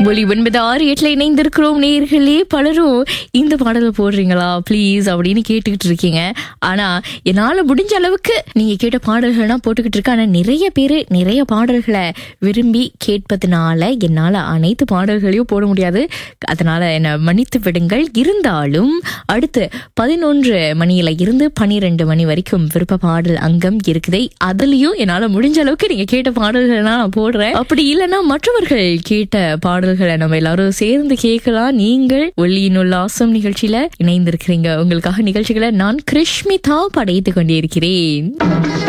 ஒலி ஒன்பது ஆறு எட்டுல இணைந்திருக்கிறோம் நேர்களே பலரும் இந்த பாடலை போடுறீங்களா ப்ளீஸ் அப்படின்னு கேட்டுக்கிட்டு இருக்கீங்க ஆனா என்னால முடிஞ்ச அளவுக்கு நீங்க கேட்ட பாடல்கள்லாம் போட்டுக்கிட்டு இருக்கேன் ஆனா நிறைய பேரு நிறைய பாடல்களை விரும்பி கேட்பதனால என்னால அனைத்து பாடல்களையும் போட முடியாது அதனால என்ன மன்னித்து விடுங்கள் இருந்தாலும் அடுத்து பதினொன்று மணியில இருந்து பனிரெண்டு மணி வரைக்கும் விருப்ப பாடல் அங்கம் இருக்குதே அதுலயும் என்னால முடிஞ்ச அளவுக்கு நீங்க கேட்ட பாடல்கள் நான் போடுறேன் அப்படி இல்லைன்னா மற்றவர்கள் கேட்ட பாடல்களை நம்ம எல்லாரும் சேர்ந்து கேட்கலாம் நீங்கள் ஒல்லியின் உல்லாசம் நிகழ்ச்சியில இணைந்திருக்கிறீங்க உங்களுக்காக நிகழ்ச்சிகளை நான் கிருஷ்மிதா படைத்துக் கொண்டிருக்கிறேன்